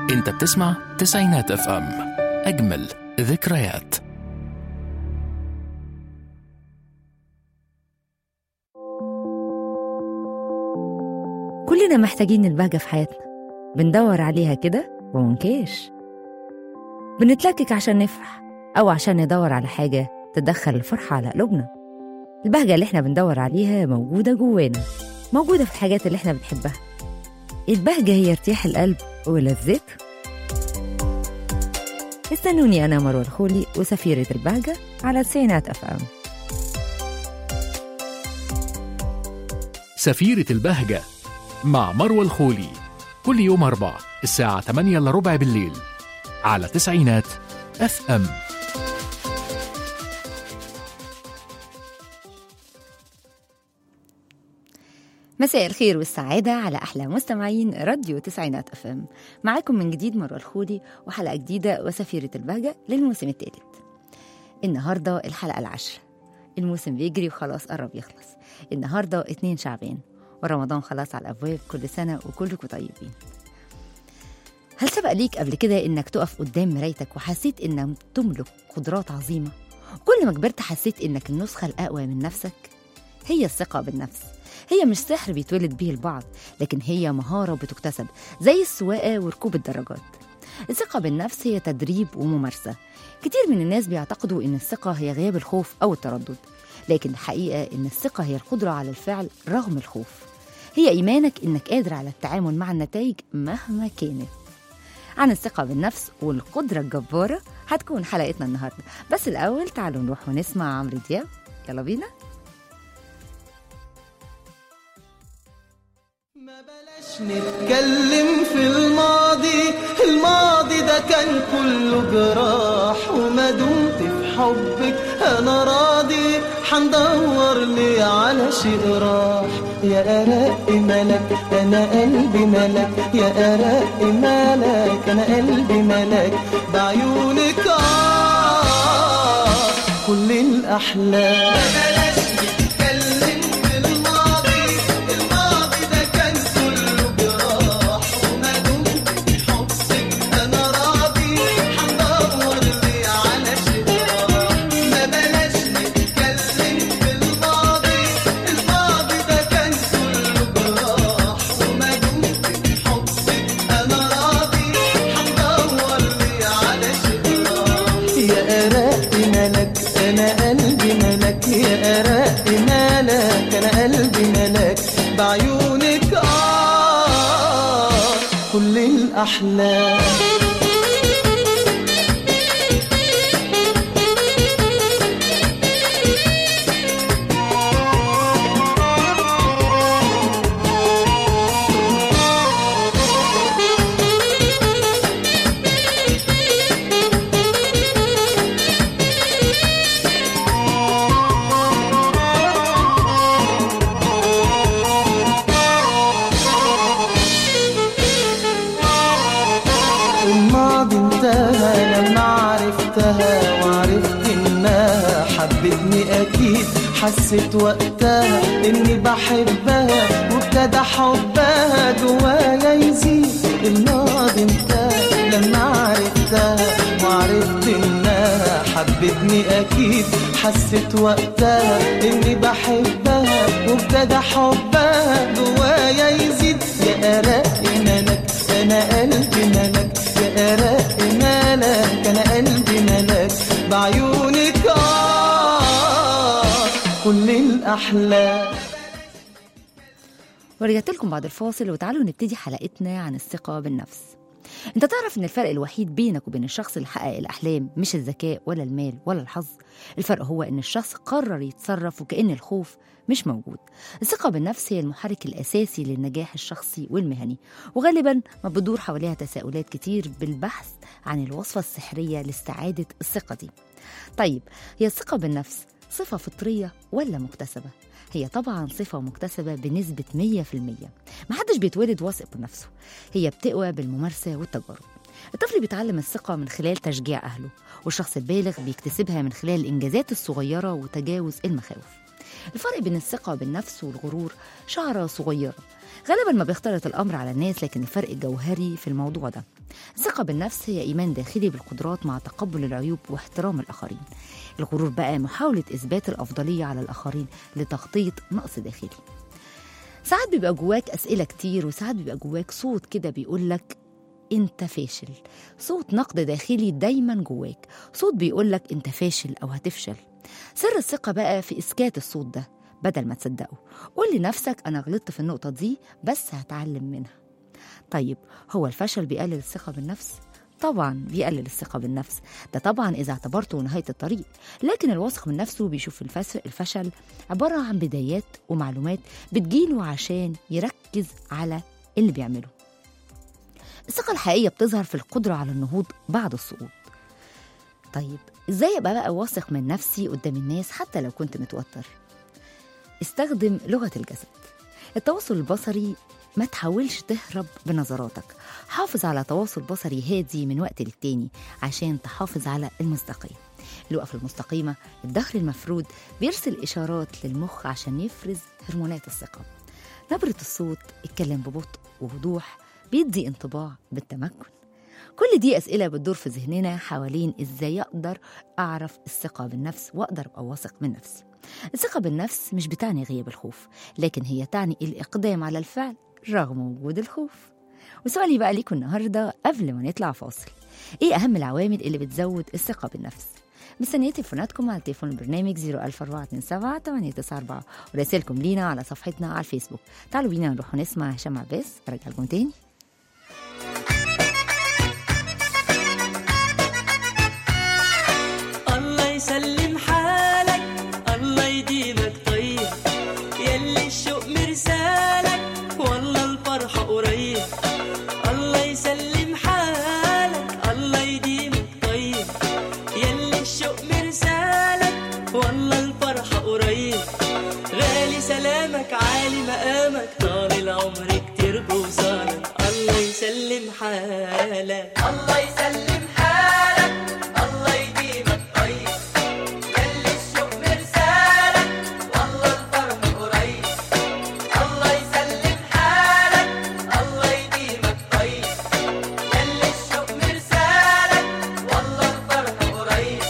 انت بتسمع تسعينات اف ام اجمل ذكريات كلنا محتاجين البهجة في حياتنا بندور عليها كده ومنكاش بنتلكك عشان نفرح أو عشان ندور على حاجة تدخل الفرحة على قلوبنا البهجة اللي احنا بندور عليها موجودة جوانا موجودة في الحاجات اللي احنا بنحبها البهجة هي ارتياح القلب ولذته استنوني أنا مروة الخولي وسفيرة البهجة على تسعينات أف أم سفيرة البهجة مع مروة الخولي كل يوم أربع الساعة 8 إلا ربع بالليل على تسعينات اف ام مساء الخير والسعادة على أحلى مستمعين راديو تسعينات أف أم معاكم من جديد مروة الخولي وحلقة جديدة وسفيرة البهجة للموسم الثالث النهاردة الحلقة العاشرة الموسم بيجري وخلاص قرب يخلص النهاردة اتنين شعبان ورمضان خلاص على الأبواب كل سنة وكلكم طيبين هل سبق ليك قبل كده إنك تقف قدام مرايتك وحسيت إنك تملك قدرات عظيمة كل ما كبرت حسيت إنك النسخة الأقوى من نفسك هي الثقة بالنفس هي مش سحر بيتولد به البعض لكن هي مهارة بتكتسب زي السواقة وركوب الدراجات الثقة بالنفس هي تدريب وممارسة كتير من الناس بيعتقدوا إن الثقة هي غياب الخوف أو التردد لكن الحقيقة إن الثقة هي القدرة على الفعل رغم الخوف هي إيمانك إنك قادر على التعامل مع النتائج مهما كانت عن الثقة بالنفس والقدرة الجبارة هتكون حلقتنا النهاردة بس الأول تعالوا نروح ونسمع عمرو دياب يلا بينا ما بلاش نتكلم في الماضي الماضي ده كان كله جراح وما دمت في حبك انا راضي حندور لي على شيء راح يا أراء ملك أنا قلبي ملك يا أراء ملك أنا قلبي ملك بعيونك آه كل الأحلام بلاش نتكلم في الماضي الماضي ده كان كله جراح وما دمت في حبك أنا راضي حندور لي على شيء راح ما بلاش نتكلم في الماضي الماضي ده كان كله جراح وما دمت في حبك أنا راضي حندور لي على شيء راح يا أراء ملك أنا قلبي ملك يا أراء ملك أنا قلبي ملك بعيونك آه كل الأحلام الماضي انتهى لما عرفتها وعرفت انها حبتني اكيد حسيت وقتها اني بحبها وابتدى حبها جوايا يزيد الماضي انتهى لما عرفتها وعرفت انها حبتني اكيد حسيت وقتها اني بحبها وابتدى حبها جوايا يزيد يا اراء ملك انا قلبي ملك يا اراء ملك انا قلبي ملك بعيونك آه كل الاحلام ورجعت لكم بعد الفاصل وتعالوا نبتدي حلقتنا عن الثقة بالنفس انت تعرف ان الفرق الوحيد بينك وبين الشخص اللي حقق الاحلام مش الذكاء ولا المال ولا الحظ الفرق هو ان الشخص قرر يتصرف وكأن الخوف مش موجود الثقة بالنفس هي المحرك الأساسي للنجاح الشخصي والمهني وغالبا ما بتدور حواليها تساؤلات كتير بالبحث عن الوصفة السحرية لاستعادة الثقة دي طيب هي الثقة بالنفس صفة فطرية ولا مكتسبة؟ هي طبعا صفة مكتسبة بنسبة 100% محدش بيتولد واثق بنفسه هي بتقوى بالممارسة والتجارب الطفل بيتعلم الثقة من خلال تشجيع أهله والشخص البالغ بيكتسبها من خلال الإنجازات الصغيرة وتجاوز المخاوف الفرق بين الثقة بالنفس والغرور شعرة صغيرة غالبا ما بيختلط الأمر على الناس لكن الفرق الجوهري في الموضوع ده الثقة بالنفس هي إيمان داخلي بالقدرات مع تقبل العيوب واحترام الآخرين الغرور بقى محاولة إثبات الأفضلية على الآخرين لتغطية نقص داخلي ساعات بيبقى جواك أسئلة كتير وساعات بيبقى جواك صوت كده بيقولك انت فاشل صوت نقد داخلي دايما جواك صوت بيقولك انت فاشل او هتفشل سر الثقة بقى في إسكات الصوت ده بدل ما تصدقه قول لنفسك أنا غلطت في النقطة دي بس هتعلم منها طيب هو الفشل بيقلل الثقة بالنفس؟ طبعا بيقلل الثقة بالنفس ده طبعا إذا اعتبرته نهاية الطريق لكن الواثق من نفسه بيشوف الفس- الفشل عبارة عن بدايات ومعلومات بتجيله عشان يركز على اللي بيعمله الثقة الحقيقية بتظهر في القدرة على النهوض بعد السقوط طيب ازاي ابقى بقى واثق من نفسي قدام الناس حتى لو كنت متوتر استخدم لغة الجسد التواصل البصري ما تحاولش تهرب بنظراتك حافظ على تواصل بصري هادي من وقت للتاني عشان تحافظ على المصداقية الوقفة المستقيمة الظهر المفرود بيرسل إشارات للمخ عشان يفرز هرمونات الثقة نبرة الصوت اتكلم ببطء ووضوح بيدي انطباع بالتمكن كل دي أسئلة بتدور في ذهننا حوالين إزاي أقدر أعرف الثقة بالنفس وأقدر أبقى واثق من نفسي الثقة بالنفس مش بتعني غياب الخوف لكن هي تعني الإقدام على الفعل رغم وجود الخوف وسؤالي بقى ليكم النهاردة قبل ما نطلع فاصل إيه أهم العوامل اللي بتزود الثقة بالنفس؟ مستنية تليفوناتكم على تليفون البرنامج 00427 894 ورسائلكم لينا على صفحتنا على الفيسبوك تعالوا بينا نروح نسمع هشام عباس ارجع لكم تاني الله يسلم حالك الله يديمك طيب يلي الشوق مرسالك والله الفرحة قريب الله يسلم حالك الله يديمك طيب يلي الشوق مرسالك والله الفرحة قريب غالي سلامك عالي مقامك طال العمر كتير بوصالك الله يسلم حالك الله يسلم حالك الله يديمك طيب يلي الشوق مرسالك والله الفرح قريب الله يسلم حالك الله يديمك طيب يلي الشوق مرسالك والله الفرح قريب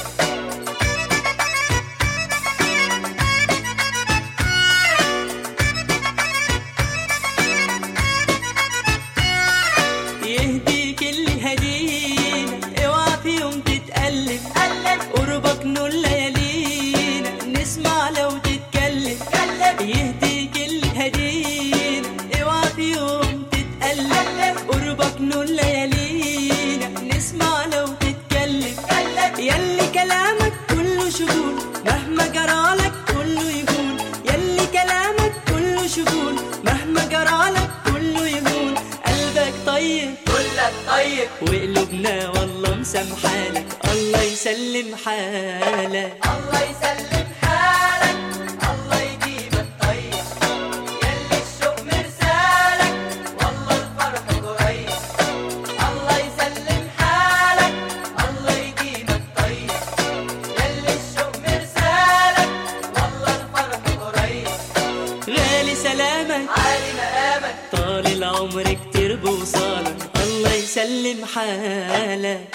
يهديك اللي هدينا اوعى في يوم تتقلب قربك نور ليالينا نسمع لو تتكلم يهديك اللي هدينا اوعى في يوم تتقلب قربك نور ليالينا نسمع لو تتكلم يلي كلامك كله شجون مهما جرالك كله يهون يلي كلامك كله شجون مهما جرالك كله يهون قلبك طيب كلك طيب وقلوبنا والله مسامحالك الله يسلم حالك الله يسلم حالك الله يجيبك طيب يلي الشوق مرسالك والله الفرح قريب الله يسلم حالك الله يجيبك طيب يلي الشوق مرسالك والله الفرح قريب غالي سلامك عالي مقامك طال العمر كتير بوصالك الله يسلم حالك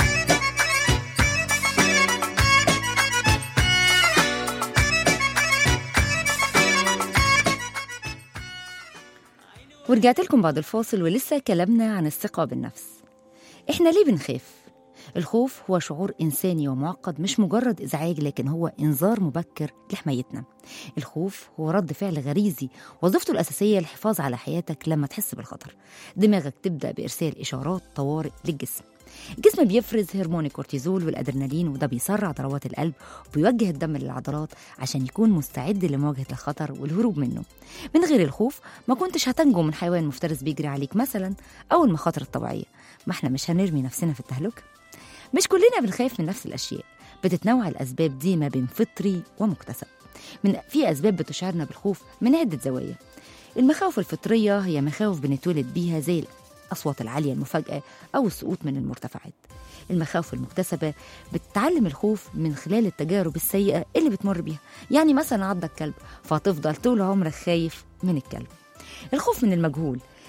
ورجعت لكم بعد الفاصل ولسه كلامنا عن الثقة بالنفس إحنا ليه بنخاف؟ الخوف هو شعور إنساني ومعقد مش مجرد إزعاج لكن هو إنذار مبكر لحمايتنا الخوف هو رد فعل غريزي وظيفته الأساسية الحفاظ على حياتك لما تحس بالخطر دماغك تبدأ بإرسال إشارات طوارئ للجسم الجسم بيفرز هرمون الكورتيزول والادرينالين وده بيسرع ضربات القلب وبيوجه الدم للعضلات عشان يكون مستعد لمواجهه الخطر والهروب منه من غير الخوف ما كنتش هتنجو من حيوان مفترس بيجري عليك مثلا او المخاطر الطبيعيه ما احنا مش هنرمي نفسنا في التهلكه مش كلنا بنخاف من نفس الاشياء بتتنوع الاسباب دي ما بين فطري ومكتسب من في اسباب بتشعرنا بالخوف من عده زوايا المخاوف الفطريه هي مخاوف بنتولد بيها زي الأصوات العالية المفاجئة أو السقوط من المرتفعات المخاوف المكتسبة بتتعلم الخوف من خلال التجارب السيئة اللي بتمر بيها يعني مثلا عضك كلب فهتفضل طول عمرك خايف من الكلب الخوف من المجهول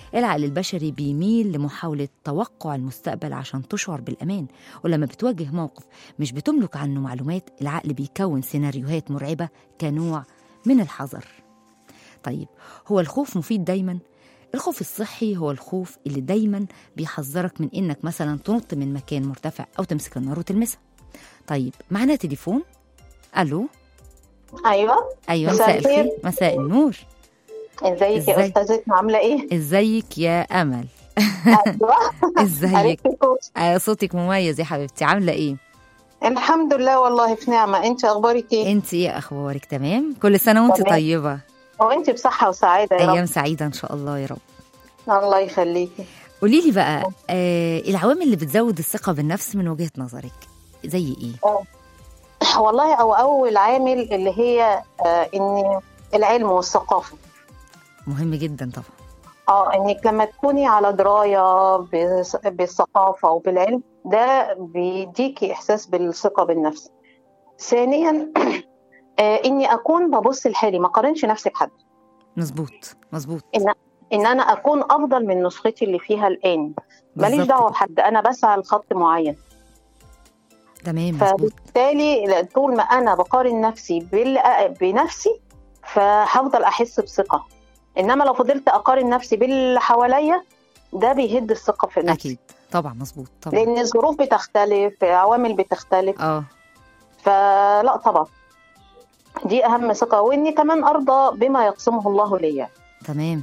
العقل البشري بيميل لمحاولة توقع المستقبل عشان تشعر بالأمان ولما بتواجه موقف مش بتملك عنه معلومات العقل بيكون سيناريوهات مرعبة كنوع من الحذر طيب هو الخوف مفيد دايما؟ الخوف الصحي هو الخوف اللي دايما بيحذرك من انك مثلا تنط من مكان مرتفع او تمسك النار وتلمسها طيب معنا تليفون الو ايوه ايوه مساء مساء الخير الخير. مساء النور ازيك يا إزاي؟ استاذتنا عامله ايه؟ ازيك يا امل ايوه ازيك عرفتي صوتي. آه، صوتك مميز يا حبيبتي عامله ايه الحمد لله والله في نعمه انت اخبارك ايه؟ انت ايه اخبارك تمام كل سنه وانت تمام. طيبه وانت بصحه وسعاده يا ايام رب سعيده ان شاء الله يا رب الله يخليكي قولي لي بقى آه العوامل اللي بتزود الثقه بالنفس من وجهه نظرك زي ايه والله او اول عامل اللي هي آه ان العلم والثقافه مهم جدا طبعا اه انك لما تكوني على درايه بس- بالثقافه وبالعلم ده بيديكي احساس بالثقه بالنفس ثانيا آه اني اكون ببص لحالي ما قارنش نفسي بحد مظبوط مظبوط ان انا اكون افضل من نسختي اللي فيها الان ماليش بالظبط دعوه كده. بحد انا بسعى لخط معين تمام مظبوط فبالتالي طول ما انا بقارن نفسي بال- بنفسي فهفضل احس بثقه انما لو فضلت اقارن نفسي باللي حواليا ده بيهد الثقه في نفسي اكيد طبعا مظبوط طبعا لان الظروف بتختلف عوامل بتختلف اه فلا طبعا دي اهم ثقه واني كمان ارضى بما يقسمه الله ليا تمام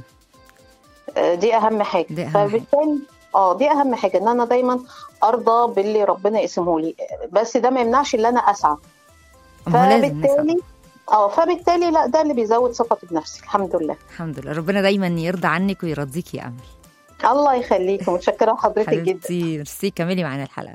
آه، دي اهم حاجه دي أهم حاجة. فبالتالي اه دي اهم حاجه ان انا دايما ارضى باللي ربنا يقسمه لي بس ده ما يمنعش ان انا اسعى ما هو لازم نسعى. فبالتالي اه فبالتالي لا ده اللي بيزود ثقتي بنفسي الحمد لله الحمد لله ربنا دايما يرضى عنك ويرضيك يا امل الله يخليك متشكره لحضرتك جدا حبيبتي ميرسي كملي معانا الحلقه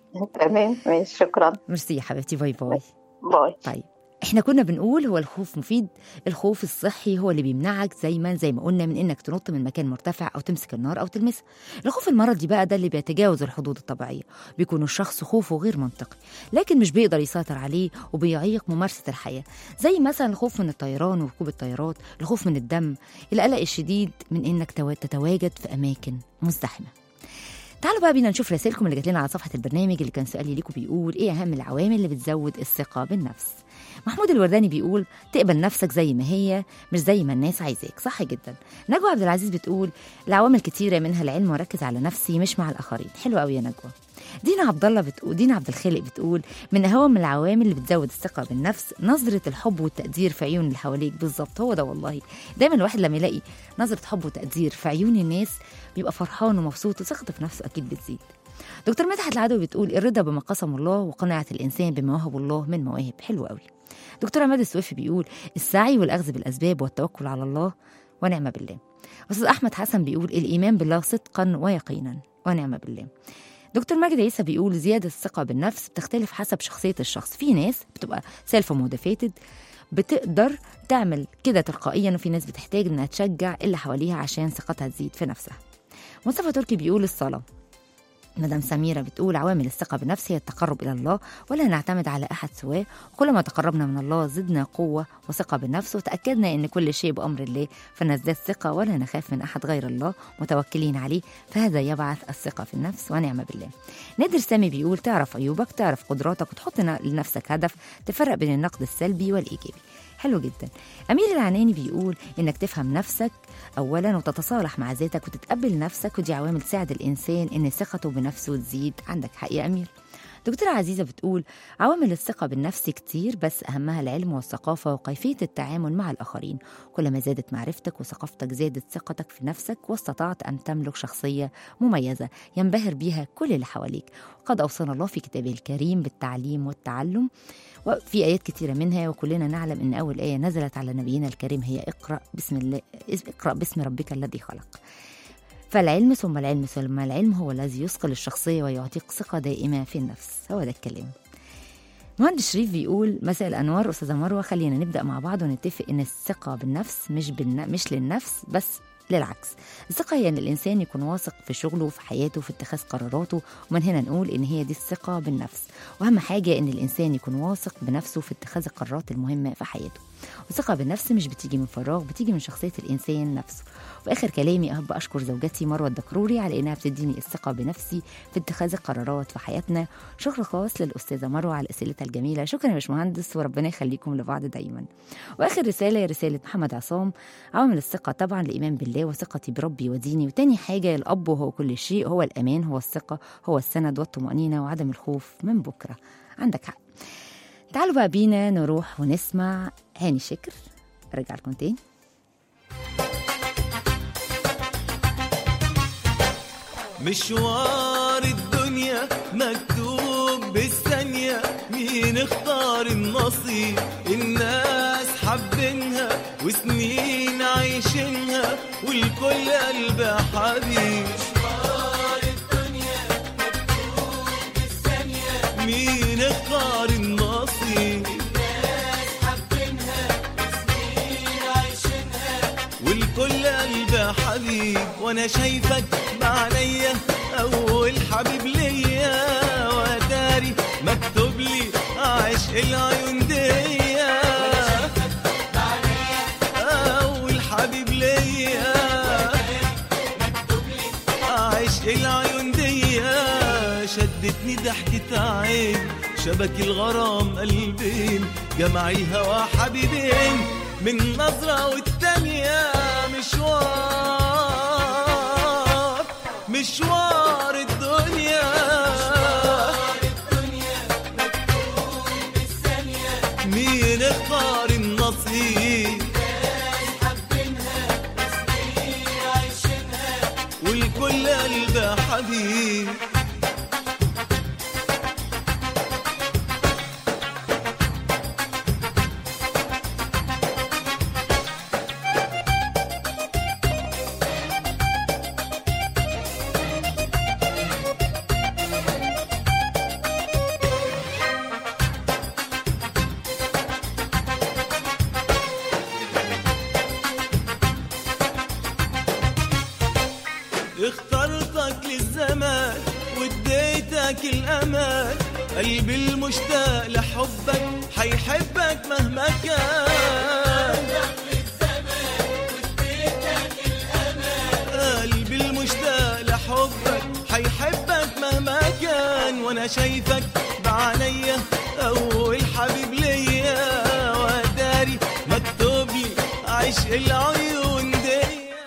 تمام ماشي شكرا ميرسي يا حبيبتي باي باي باي طيب احنا كنا بنقول هو الخوف مفيد الخوف الصحي هو اللي بيمنعك زي ما زي ما قلنا من انك تنط من مكان مرتفع او تمسك النار او تلمسها الخوف المرضي بقى ده اللي بيتجاوز الحدود الطبيعيه بيكون الشخص خوفه غير منطقي لكن مش بيقدر يسيطر عليه وبيعيق ممارسه الحياه زي مثلا الخوف من الطيران وركوب الطيارات الخوف من الدم القلق الشديد من انك توا- تتواجد في اماكن مزدحمه تعالوا بقى بينا نشوف رسائلكم اللي جات لنا على صفحه البرنامج اللي كان سؤالي ليكم بيقول ايه اهم العوامل اللي بتزود الثقه بالنفس محمود الورداني بيقول تقبل نفسك زي ما هي مش زي ما الناس عايزاك صح جدا نجوى عبد العزيز بتقول العوامل كتيره منها العلم واركز على نفسي مش مع الاخرين حلو قوي يا نجوى دينا عبد الله بتقول دينا عبد الخالق بتقول من اهم العوامل اللي بتزود الثقه بالنفس نظره الحب والتقدير في عيون اللي حواليك بالظبط هو ده والله دايما الواحد لما يلاقي نظره حب وتقدير في عيون الناس بيبقى فرحان ومبسوط وثقته في نفسه اكيد بتزيد دكتور مدحت العدوي بتقول الرضا بما قسم الله وقناعه الانسان بما وهب الله من مواهب حلو قوي دكتور عماد السويفي بيقول السعي والاخذ بالاسباب والتوكل على الله ونعم بالله استاذ احمد حسن بيقول الايمان بالله صدقا ويقينا ونعم بالله دكتور ماجد عيسى بيقول زيادة الثقة بالنفس بتختلف حسب شخصية الشخص في ناس بتبقى سيلف موتيفيتد بتقدر تعمل كده تلقائيا وفي ناس بتحتاج انها تشجع اللي حواليها عشان ثقتها تزيد في نفسها مصطفى تركي بيقول الصلاة مدام سميرة بتقول عوامل الثقة بالنفس هي التقرب إلى الله ولا نعتمد على أحد سواه وكلما تقربنا من الله زدنا قوة وثقة بالنفس وتأكدنا أن كل شيء بأمر الله فنزداد ثقة ولا نخاف من أحد غير الله متوكلين عليه فهذا يبعث الثقة في النفس ونعم بالله نادر سامي بيقول تعرف عيوبك تعرف قدراتك وتحط لنفسك هدف تفرق بين النقد السلبي والإيجابي حلو جدا أمير العناني بيقول إنك تفهم نفسك أولا وتتصالح مع ذاتك وتتقبل نفسك ودي عوامل تساعد الإنسان إن ثقته بنفسه تزيد عندك حق يا أمير دكتورة عزيزة بتقول عوامل الثقة بالنفس كتير بس أهمها العلم والثقافة وكيفية التعامل مع الآخرين كلما زادت معرفتك وثقافتك زادت ثقتك في نفسك واستطعت أن تملك شخصية مميزة ينبهر بيها كل اللي حواليك وقد أوصانا الله في كتابه الكريم بالتعليم والتعلم وفي آيات كتيرة منها وكلنا نعلم أن أول آية نزلت على نبينا الكريم هي اقرأ بسم الله اقرأ باسم ربك الذي خلق فالعلم ثم العلم ثم العلم هو الذي يثقل الشخصية ويعطيك ثقة دائمة في النفس هو ده الكلام مهندس شريف بيقول مساء الانوار استاذه مروه خلينا نبدا مع بعض ونتفق ان الثقه بالنفس مش بالن... مش للنفس بس للعكس الثقة هي أن الإنسان يكون واثق في شغله وفي حياته وفي اتخاذ قراراته ومن هنا نقول إن هي دي الثقة بالنفس وأهم حاجة أن الإنسان يكون واثق بنفسه في اتخاذ القرارات المهمة في حياته والثقة بالنفس مش بتيجي من فراغ بتيجي من شخصية الإنسان نفسه وفي آخر كلامي أحب أشكر زوجتي مروة الدكروري على إنها بتديني الثقة بنفسي في اتخاذ القرارات في حياتنا شكر خاص للأستاذة مروة على أسئلتها الجميلة شكرا يا باشمهندس وربنا يخليكم لبعض دايما وآخر رسالة هي رسالة محمد عصام عوامل الثقة طبعا الإيمان بالله وثقتي بربي وديني وتاني حاجة الأب وهو كل شيء هو الأمان هو الثقة هو السند والطمأنينة وعدم الخوف من بكرة عندك حق تعالوا بقى بينا نروح ونسمع هاني شكر رجع لكم تاني مشوار الدنيا مكتوب بالثانية مين اختار النصيب الناس حابينها وسنين عايشينها والكل قلب حبيب مشوار الدنيا مكتوب بالثانية مين اختار النصيب الناس حابينها وسنين عايشينها والكل قلب حبيب وانا شايفك بعينيا اول حبيب ليا وداري مكتوب لي عشق العيون ديا اول حبيب ليا عشق العيون ديا شدتني ضحكة عين شبك الغرام قلبين جمع الهوى حبيبين من نظرة والتانية مشوار مشوار الدنيا مين اختار النصيب والكل قلب حبيب اخترتك للزمان واديتك الامان قلبي المشتاق لحبك حيحبك مهما كان قلبي المشتاق لحبك حيحبك مهما كان وانا شايفك بعينيا اول حبيب ليا وداري مكتوب لي عشق العيون دي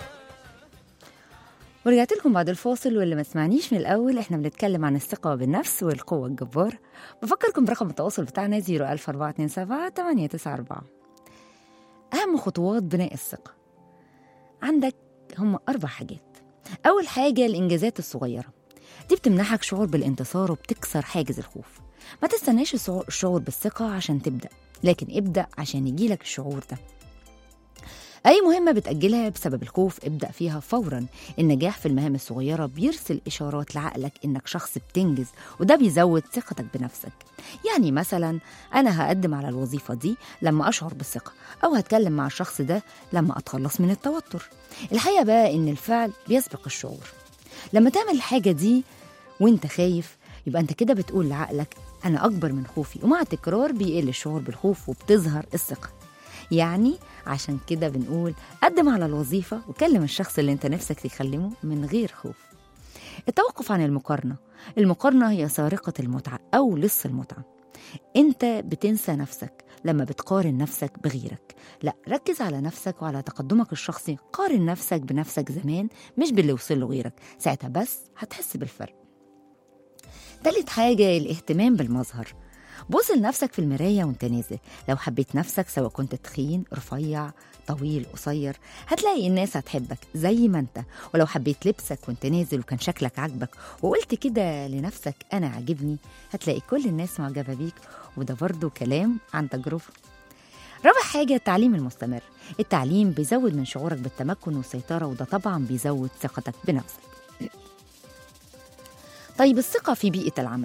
ورجعت لكم بعد الفاصل واللي ما سمعنيش من الأول احنا بنتكلم عن الثقة بالنفس والقوة الجبارة بفكركم برقم التواصل بتاعنا 01427 894 أهم خطوات بناء الثقة عندك هم أربع حاجات أول حاجة الإنجازات الصغيرة دي بتمنحك شعور بالانتصار وبتكسر حاجز الخوف ما تستناش الشعور- الشعور بالثقة عشان تبدأ لكن ابدأ عشان يجيلك الشعور ده أي مهمة بتأجلها بسبب الخوف ابدأ فيها فورا النجاح في المهام الصغيرة بيرسل إشارات لعقلك إنك شخص بتنجز وده بيزود ثقتك بنفسك يعني مثلا أنا هقدم على الوظيفة دي لما أشعر بالثقة أو هتكلم مع الشخص ده لما أتخلص من التوتر الحقيقة بقى إن الفعل بيسبق الشعور لما تعمل الحاجة دي وانت خايف يبقى انت كده بتقول لعقلك أنا أكبر من خوفي ومع التكرار بيقل الشعور بالخوف وبتظهر الثقة يعني عشان كده بنقول قدم على الوظيفة وكلم الشخص اللي انت نفسك تكلمه من غير خوف التوقف عن المقارنة المقارنة هي سارقة المتعة أو لص المتعة انت بتنسى نفسك لما بتقارن نفسك بغيرك لا ركز على نفسك وعلى تقدمك الشخصي قارن نفسك بنفسك زمان مش باللي وصل له غيرك ساعتها بس هتحس بالفرق تالت حاجة الاهتمام بالمظهر بص لنفسك في المراية وانت نازل لو حبيت نفسك سواء كنت تخين رفيع طويل قصير هتلاقي الناس هتحبك زي ما انت ولو حبيت لبسك وانت نازل وكان شكلك عاجبك وقلت كده لنفسك انا عاجبني هتلاقي كل الناس معجبة بيك وده برضو كلام عن تجربة رابع حاجة التعليم المستمر التعليم بيزود من شعورك بالتمكن والسيطرة وده طبعا بيزود ثقتك بنفسك طيب الثقة في بيئة العمل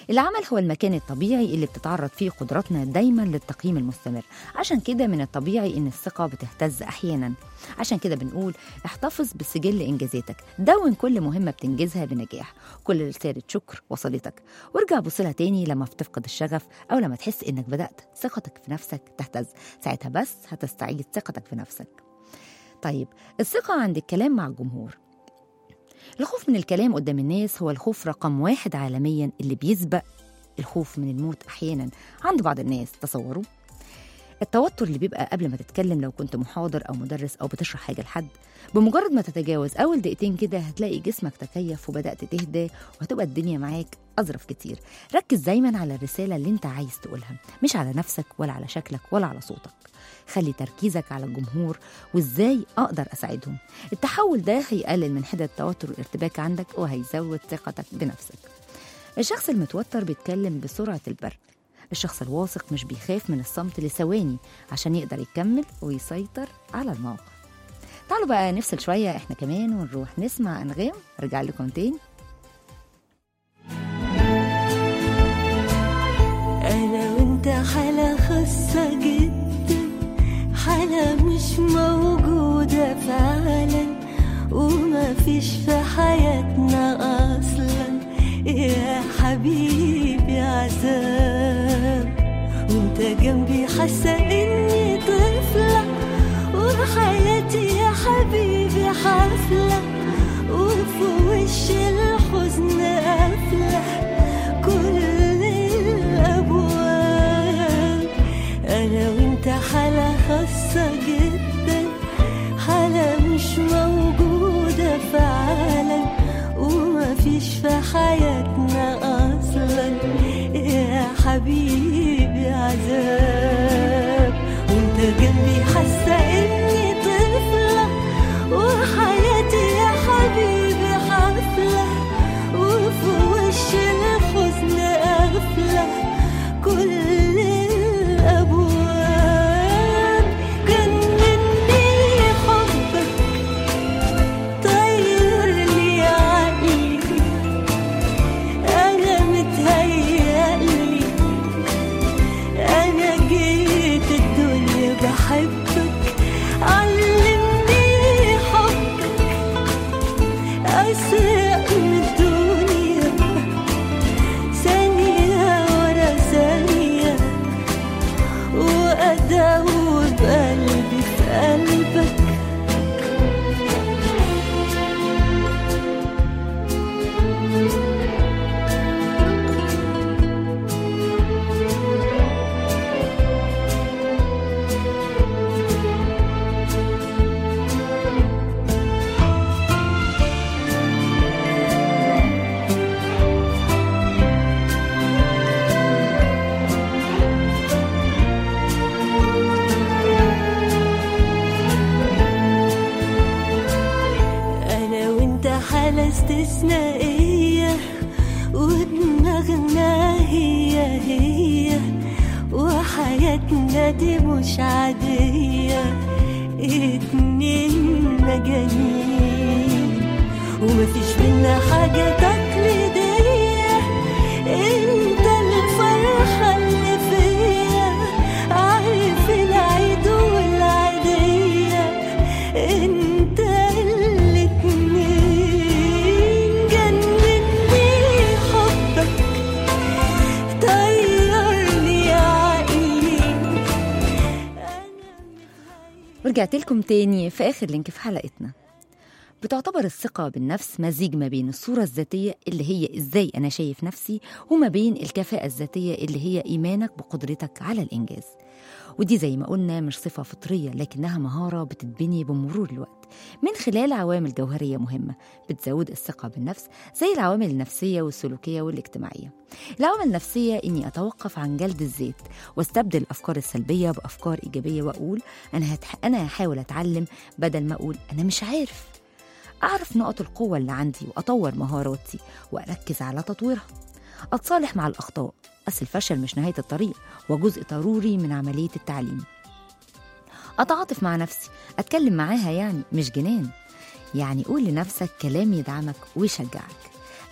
العمل هو المكان الطبيعي اللي بتتعرض فيه قدراتنا دايما للتقييم المستمر عشان كده من الطبيعي ان الثقة بتهتز احيانا عشان كده بنقول احتفظ بسجل انجازاتك دون كل مهمة بتنجزها بنجاح كل رسالة شكر وصلتك وارجع بصلها تاني لما بتفقد الشغف او لما تحس انك بدأت ثقتك في نفسك تهتز ساعتها بس هتستعيد ثقتك في نفسك طيب الثقة عند الكلام مع الجمهور الخوف من الكلام قدام الناس هو الخوف رقم واحد عالميا اللي بيسبق الخوف من الموت أحيانا عند بعض الناس تصوروا التوتر اللي بيبقى قبل ما تتكلم لو كنت محاضر أو مدرس أو بتشرح حاجة لحد بمجرد ما تتجاوز أول دقيقتين كده هتلاقي جسمك تكيف وبدأت تهدى وهتبقى الدنيا معاك أظرف كتير ركز دايما على الرسالة اللي انت عايز تقولها مش على نفسك ولا على شكلك ولا على صوتك خلي تركيزك على الجمهور وازاي اقدر اساعدهم التحول ده هيقلل من حده التوتر والارتباك عندك وهيزود ثقتك بنفسك الشخص المتوتر بيتكلم بسرعه البرق الشخص الواثق مش بيخاف من الصمت لثواني عشان يقدر يكمل ويسيطر على الموقف تعالوا بقى نفصل شوية احنا كمان ونروح نسمع أنغام رجع لكم تاني أنا وأنت حالة خاصة جدا حالة مش موجودة فعلا وما فيش في حياتنا أصلا يا حبيبي عذاب وانت جنبي حاسة إني طفلة وحياتي يا حبيبي حفلة وفي وش الحزن قافلة كل الأبواب أنا وأنت حالة خاصة جدا حالة مش موجودة فعلا وما فيش في حياتنا أصلا يا حبيبي عذاب وانت جنبي حاسة إني طفلة وحياتي يا حبيبي حفلة وفي وش الحزن قافلة كل الأبواب جنني حبك طير لي عقلي أنا متهيألي أنا جيت الدنيا بحبك علمني حبك أسرق من الدنيا ثانية ورا ثانية وأداوب قلبي في قلبك أنا وأنت حالة استثنائية ودماغنا هي هي وحياتنا دي مش عادية اتنين مجانين ومفيش بينا حاجة تقليدية انت الفرحة اللي فيا عارف العيد والعيدية انت الاتنين جنني حبك طيرني عقلي ورجعت لكم تاني في آخر لينك في حلقتنا بتعتبر الثقة بالنفس مزيج ما بين الصورة الذاتية اللي هي إزاي أنا شايف نفسي وما بين الكفاءة الذاتية اللي هي إيمانك بقدرتك على الإنجاز ودي زي ما قلنا مش صفة فطرية لكنها مهارة بتتبني بمرور الوقت من خلال عوامل جوهرية مهمة بتزود الثقة بالنفس زي العوامل النفسية والسلوكية والاجتماعية العوامل النفسية إني أتوقف عن جلد الذات واستبدل الأفكار السلبية بأفكار إيجابية وأقول أنا هتح... أنا هحاول أتعلم بدل ما أقول أنا مش عارف أعرف نقط القوة اللي عندي وأطور مهاراتي وأركز على تطويرها أتصالح مع الأخطاء أصل الفشل مش نهاية الطريق وجزء ضروري من عملية التعليم أتعاطف مع نفسي أتكلم معاها يعني مش جنان يعني قول لنفسك كلام يدعمك ويشجعك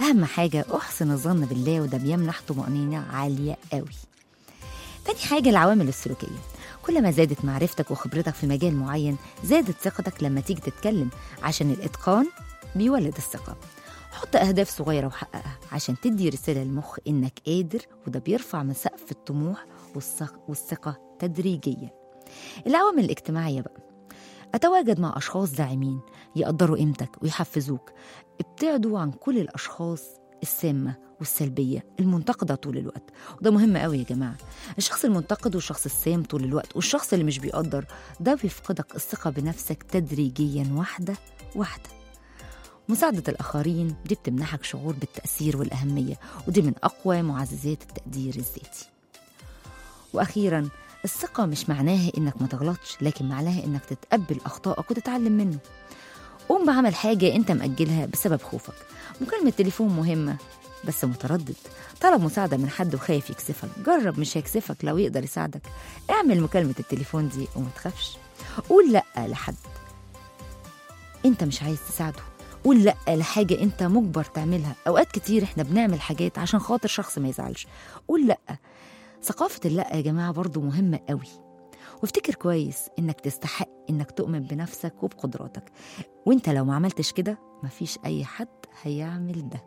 أهم حاجة أحسن الظن بالله وده بيمنح طمأنينة عالية قوي تاني حاجة العوامل السلوكية كل ما زادت معرفتك وخبرتك في مجال معين زادت ثقتك لما تيجي تتكلم عشان الإتقان بيولد الثقة حط أهداف صغيرة وحققها عشان تدي رسالة للمخ إنك قادر وده بيرفع من سقف الطموح والثق- والثقة تدريجيا العوامل الاجتماعية بقى أتواجد مع أشخاص داعمين يقدروا قيمتك ويحفزوك ابتعدوا عن كل الأشخاص السامة والسلبية المنتقدة طول الوقت وده مهم قوي يا جماعة الشخص المنتقد والشخص السام طول الوقت والشخص اللي مش بيقدر ده بيفقدك الثقة بنفسك تدريجيا واحدة واحدة مساعدة الآخرين دي بتمنحك شعور بالتأثير والأهمية ودي من أقوى معززات التقدير الذاتي وأخيرا الثقة مش معناها إنك ما تغلطش لكن معناها إنك تتقبل أخطائك وتتعلم منه قوم بعمل حاجة أنت مأجلها بسبب خوفك مكالمة تليفون مهمة بس متردد طلب مساعدة من حد وخايف يكسفك جرب مش هيكسفك لو يقدر يساعدك اعمل مكالمة التليفون دي وما تخافش قول لأ لحد انت مش عايز تساعده قول لأ لحاجة انت مجبر تعملها اوقات كتير احنا بنعمل حاجات عشان خاطر شخص ما يزعلش قول لأ ثقافة اللأ يا جماعة برضو مهمة قوي وافتكر كويس انك تستحق انك تؤمن بنفسك وبقدراتك وانت لو ما عملتش كده مفيش اي حد هيعمل ده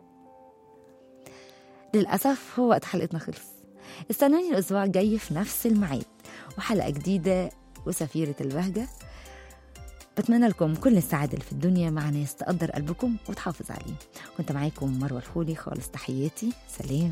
للأسف هو وقت حلقتنا خلص استنوني الأسبوع الجاي في نفس الميعاد وحلقة جديدة وسفيرة البهجة بتمنى لكم كل السعادة اللي في الدنيا مع ناس تقدر قلبكم وتحافظ عليه كنت معاكم مروة الخولي خالص تحياتي سلام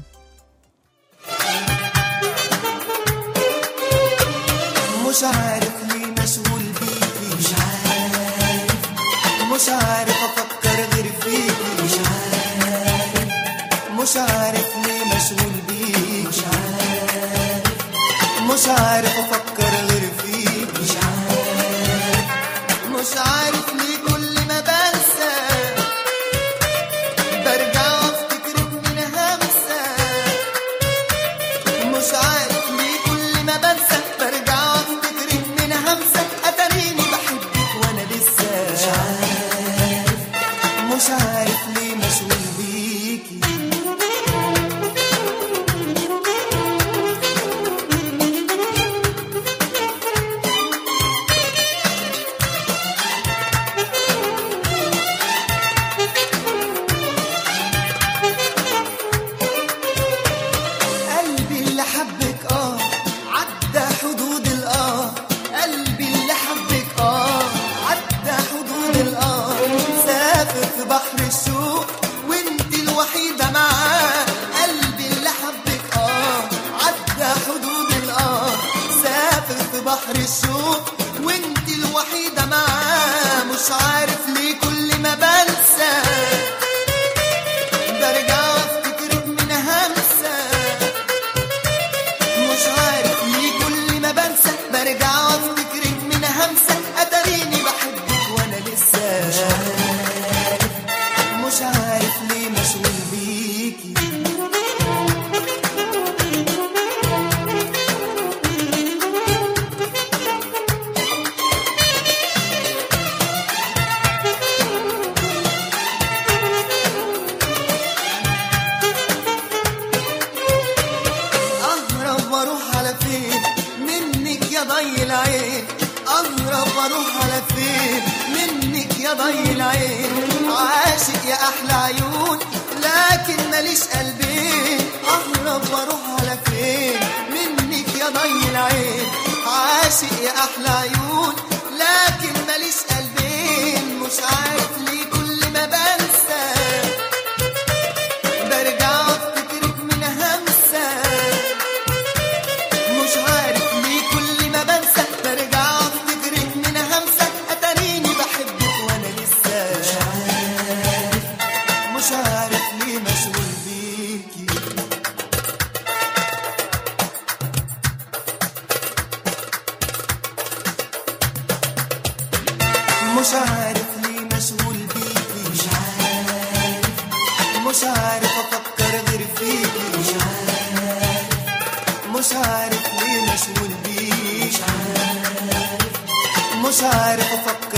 مش عارف ليه مشغول بيكي مش عارف مش عارف افكر غير فيكي مش عارف مش عارف ليه مشغول بيكي مش عارف مش عارف افكر غير فيكي مش عارف مش عارف ليه كل ما بنسى برجع وافتكرك من همسه مش عارف ليه كل ما بنسى برجع وافتكرك من همسة اتاريني بحبك وانا لسه مش عارف مش عارف ليه مشغول بيكي قلبي اللي حبك اه عدى حدود الاه قلبي اللي حبك اه عدى حدود الاه سافر في بحر الشوق وانت الوحيدة معاه قلبي اللي حبك اه عدى حدود الاه سافر في بحر الشوق وانت الوحيدة معاه مش عارف ليه كل ما بنسى برجع وافتكرك من همسه مش عارف ليه كل ما بنسى برجع وافتكرك من همسة اتاريني بحبك وانا لسه مش عارف مش عارف ليه مشغول بيكي اهرب واروح على فين منك يا ضي العين اهرب واروح على فين منك يا ضي العين عاشق يا احلى عيون لكن ماليش قلبين اهرب واروح على فين منك يا ضي العين عاشق يا احلى عيون لكن ماليش قلبين مش عارف ليه كل ما بنسى برجع افتكرك من همسه مش عارف ليه كل ما بنسى برجع افتكرك من همسة اتاريني بحبك وانا لسه مش عارف مش عارف ليه مشغول بيكي مش عارف ليه مشغول بيكي مش عارف مش عارف افكر غير فيكي مش عارف مش عارف ليه مشغول بيك مش عارف مش عارف افكر